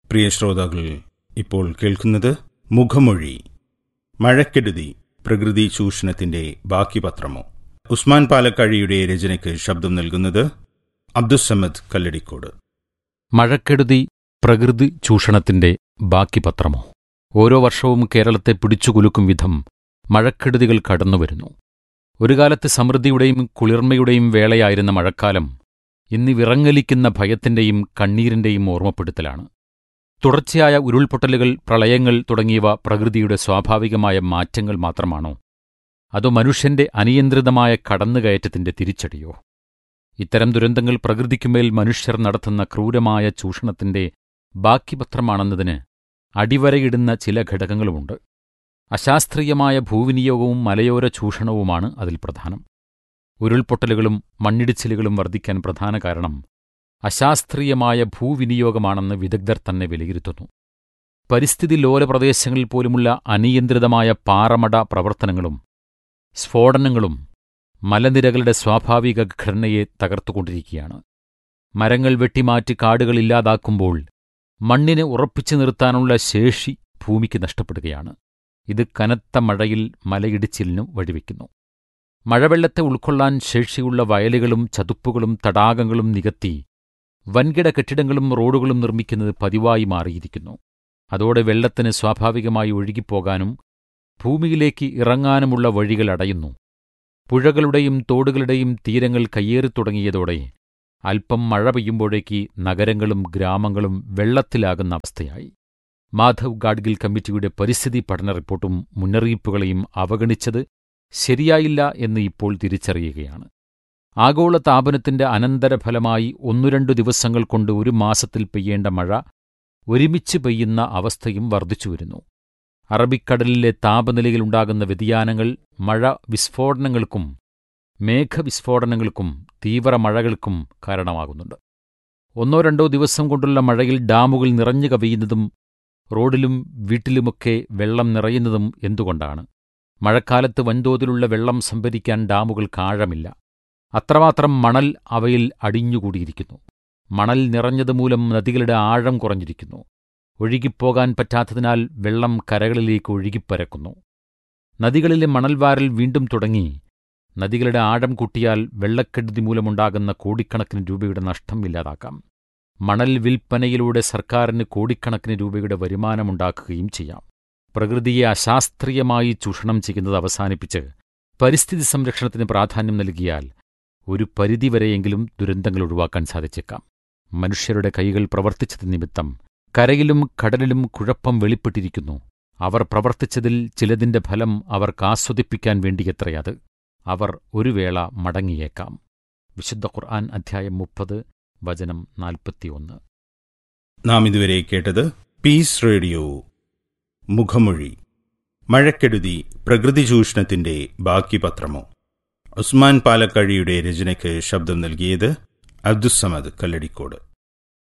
പ്രിയ ശ്രോതാക്കൾ ഇപ്പോൾ കേൾക്കുന്നത് മുഖമൊഴി മഴക്കെടുതി പ്രകൃതി ചൂഷണത്തിന്റെ ബാക്കി പത്രമോ ഉസ്മാൻ പാലക്കാഴിയുടെ രചനയ്ക്ക് ശബ്ദം നൽകുന്നത് അബ്ദുസമ്മദ് കല്ലടിക്കോട് മഴക്കെടുതി പ്രകൃതി ചൂഷണത്തിന്റെ ബാക്കി പത്രമോ ഓരോ വർഷവും കേരളത്തെ പിടിച്ചുകുലുക്കും വിധം മഴക്കെടുതികൾ കടന്നുവരുന്നു ഒരു കാലത്ത് സമൃദ്ധിയുടെയും കുളിർമയുടെയും വേളയായിരുന്ന മഴക്കാലം ഇന്ന് വിറങ്ങലിക്കുന്ന ഭയത്തിന്റെയും കണ്ണീരിന്റെയും ഓർമ്മപ്പെടുത്തലാണ് തുടർച്ചയായ ഉരുൾപൊട്ടലുകൾ പ്രളയങ്ങൾ തുടങ്ങിയവ പ്രകൃതിയുടെ സ്വാഭാവികമായ മാറ്റങ്ങൾ മാത്രമാണോ അതോ മനുഷ്യന്റെ അനിയന്ത്രിതമായ കടന്നുകയറ്റത്തിന്റെ തിരിച്ചടിയോ ഇത്തരം ദുരന്തങ്ങൾ പ്രകൃതിക്കുമേൽ മനുഷ്യർ നടത്തുന്ന ക്രൂരമായ ചൂഷണത്തിന്റെ ബാക്കിപത്രമാണെന്നതിന് അടിവരയിടുന്ന ചില ഘടകങ്ങളുമുണ്ട് അശാസ്ത്രീയമായ ഭൂവിനിയോഗവും മലയോര ചൂഷണവുമാണ് അതിൽ പ്രധാനം ഉരുൾപൊട്ടലുകളും മണ്ണിടിച്ചിലുകളും വർദ്ധിക്കാൻ പ്രധാന കാരണം അശാസ്ത്രീയമായ ഭൂവിനിയോഗമാണെന്ന് വിദഗ്ധർ തന്നെ വിലയിരുത്തുന്നു പരിസ്ഥിതി ലോല പ്രദേശങ്ങളിൽ പോലുമുള്ള അനിയന്ത്രിതമായ പാറമട പ്രവർത്തനങ്ങളും സ്ഫോടനങ്ങളും മലനിരകളുടെ സ്വാഭാവിക ഘടനയെ തകർത്തുകൊണ്ടിരിക്കുകയാണ് മരങ്ങൾ വെട്ടിമാറ്റി കാടുകൾ ഇല്ലാതാക്കുമ്പോൾ മണ്ണിനെ ഉറപ്പിച്ചു നിർത്താനുള്ള ശേഷി ഭൂമിക്ക് നഷ്ടപ്പെടുകയാണ് ഇത് കനത്ത മഴയിൽ മലയിടിച്ചിലിനും വഴിവെക്കുന്നു മഴവെള്ളത്തെ ഉൾക്കൊള്ളാൻ ശേഷിയുള്ള വയലുകളും ചതുപ്പുകളും തടാകങ്ങളും നികത്തി വൻകിട കെട്ടിടങ്ങളും റോഡുകളും നിർമ്മിക്കുന്നത് പതിവായി മാറിയിരിക്കുന്നു അതോടെ വെള്ളത്തിന് സ്വാഭാവികമായി ഒഴുകിപ്പോകാനും ഭൂമിയിലേക്ക് ഇറങ്ങാനുമുള്ള വഴികൾ അടയുന്നു പുഴകളുടെയും തോടുകളുടെയും തീരങ്ങൾ കയ്യേറിത്തുടങ്ങിയതോടെ അല്പം മഴ പെയ്യുമ്പോഴേക്ക് നഗരങ്ങളും ഗ്രാമങ്ങളും വെള്ളത്തിലാകുന്ന അവസ്ഥയായി മാധവ് ഗാഡ്ഗിൽ കമ്മിറ്റിയുടെ പരിസ്ഥിതി പഠന റിപ്പോർട്ടും മുന്നറിയിപ്പുകളെയും അവഗണിച്ചത് ശരിയായില്ല എന്ന് ഇപ്പോൾ തിരിച്ചറിയുകയാണ് ആഗോള താപനത്തിന്റെ അനന്തരഫലമായി ഒന്നുരണ്ടു ദിവസങ്ങൾ കൊണ്ട് ഒരു മാസത്തിൽ പെയ്യേണ്ട മഴ ഒരുമിച്ച് പെയ്യുന്ന അവസ്ഥയും വർദ്ധിച്ചുവരുന്നു അറബിക്കടലിലെ താപനിലയിലുണ്ടാകുന്ന വ്യതിയാനങ്ങൾ മഴ വിസ്ഫോടനങ്ങൾക്കും മേഘവിസ്ഫോടനങ്ങൾക്കും തീവ്രമഴകൾക്കും കാരണമാകുന്നുണ്ട് ഒന്നോ രണ്ടോ ദിവസം കൊണ്ടുള്ള മഴയിൽ ഡാമുകൾ നിറഞ്ഞു കവിയുന്നതും റോഡിലും വീട്ടിലുമൊക്കെ വെള്ളം നിറയുന്നതും എന്തുകൊണ്ടാണ് മഴക്കാലത്ത് വൻതോതിലുള്ള വെള്ളം സംഭരിക്കാൻ ഡാമുകൾക്ക് ആഴമില്ല അത്രമാത്രം മണൽ അവയിൽ അടിഞ്ഞുകൂടിയിരിക്കുന്നു മണൽ നിറഞ്ഞതുമൂലം നദികളുടെ ആഴം കുറഞ്ഞിരിക്കുന്നു ഒഴുകിപ്പോകാൻ പറ്റാത്തതിനാൽ വെള്ളം കരകളിലേക്ക് ഒഴുകിപ്പരക്കുന്നു നദികളിലെ മണൽവാരൽ വീണ്ടും തുടങ്ങി നദികളുടെ ആഴം കൂട്ടിയാൽ വെള്ളക്കെടുതി മൂലമുണ്ടാകുന്ന കോടിക്കണക്കിന് രൂപയുടെ നഷ്ടം ഇല്ലാതാക്കാം മണൽ വിൽപ്പനയിലൂടെ സർക്കാരിന് കോടിക്കണക്കിന് രൂപയുടെ വരുമാനമുണ്ടാക്കുകയും ചെയ്യാം പ്രകൃതിയെ അശാസ്ത്രീയമായി ചൂഷണം ചെയ്യുന്നത് അവസാനിപ്പിച്ച് പരിസ്ഥിതി സംരക്ഷണത്തിന് പ്രാധാന്യം നൽകിയാൽ ഒരു പരിധിവരെയെങ്കിലും ദുരന്തങ്ങൾ ഒഴിവാക്കാൻ സാധിച്ചേക്കാം മനുഷ്യരുടെ കൈകൾ പ്രവർത്തിച്ചത് നിമിത്തം കരയിലും കടലിലും കുഴപ്പം വെളിപ്പെട്ടിരിക്കുന്നു അവർ പ്രവർത്തിച്ചതിൽ ചിലതിന്റെ ഫലം അവർക്ക് ആസ്വദിപ്പിക്കാൻ വേണ്ടിയത്രയത് അവർ ഒരു വേള മടങ്ങിയേക്കാം വിശുദ്ധ ഖുർആൻ അധ്യായം മുപ്പത് വചനം നാൽപ്പത്തിയൊന്ന് നാം ഇതുവരെ കേട്ടത് പീസ് റേഡിയോ മുഖമൊഴി മഴക്കെടുതി പ്രകൃതി ചൂഷണത്തിന്റെ ബാക്കി പത്രമോ ഉസ്മാൻ പാലക്കാഴിയുടെ രചനയ്ക്ക് ശബ്ദം നൽകിയത് അബ്ദുസമദ് കല്ലടിക്കോട്